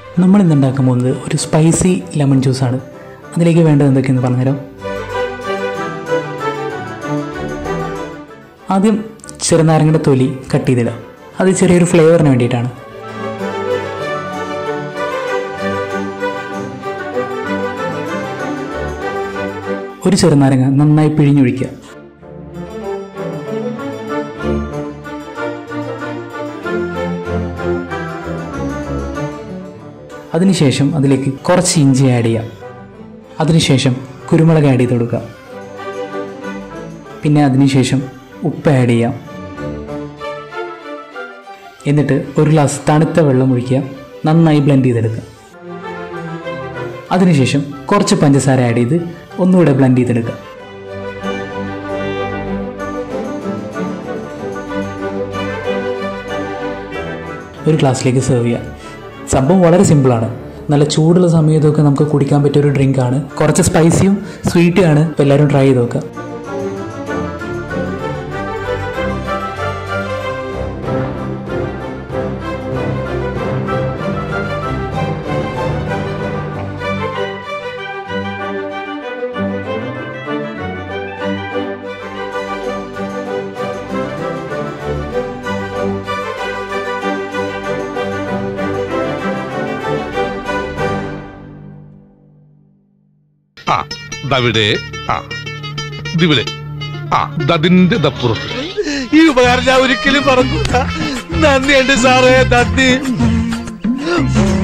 നമ്മൾ ഇന്ന് ഉണ്ടാക്കാൻ പോകുന്നത് ഒരു സ്പൈസി ലെമൺ ജ്യൂസാണ് അതിലേക്ക് വേണ്ടത് എന്തൊക്കെയെന്ന് പറഞ്ഞുതരാം ആദ്യം ചെറുനാരങ്ങയുടെ തൊലി കട്ട് ചെയ്തിടുക അത് ചെറിയൊരു ഫ്ലേവറിന് വേണ്ടിയിട്ടാണ് ഒരു ചെറുനാരങ്ങ നന്നായി പിഴിഞ്ഞൊഴിക്കുക അതിനുശേഷം അതിലേക്ക് കുറച്ച് ഇഞ്ചി ആഡ് ചെയ്യാം അതിനുശേഷം കുരുമുളക് ആഡ് ചെയ്ത് കൊടുക്കുക പിന്നെ അതിനുശേഷം ഉപ്പ് ആഡ് ചെയ്യാം എന്നിട്ട് ഒരു ഗ്ലാസ് തണുത്ത വെള്ളം ഒഴിക്കുക നന്നായി ബ്ലെൻഡ് ചെയ്തെടുക്കുക അതിനുശേഷം കുറച്ച് പഞ്ചസാര ആഡ് ചെയ്ത് ഒന്നുകൂടെ ബ്ലെൻഡ് ചെയ്തെടുക്കുക ഒരു ഗ്ലാസ്സിലേക്ക് സെർവ് ചെയ്യാം സംഭവം വളരെ സിമ്പിളാണ് നല്ല ചൂടുള്ള സമയത്തൊക്കെ നമുക്ക് കുടിക്കാൻ പറ്റിയ ഒരു ഡ്രിങ്കാണ് കുറച്ച് സ്പൈസിയും സ്വീറ്റും ആണ് അപ്പോൾ എല്ലാവരും ട്രൈ ചെയ്ത് നോക്കുക ആ ദവിടെ ആ ദിവിടെ ആ ദതിന്റെ ദപ്പുറത്ത് ഈ ഉപകാരം ഞാൻ ഒരിക്കലും മറക്കൂല നന്ദിയുണ്ട് സാറേ നന്ദി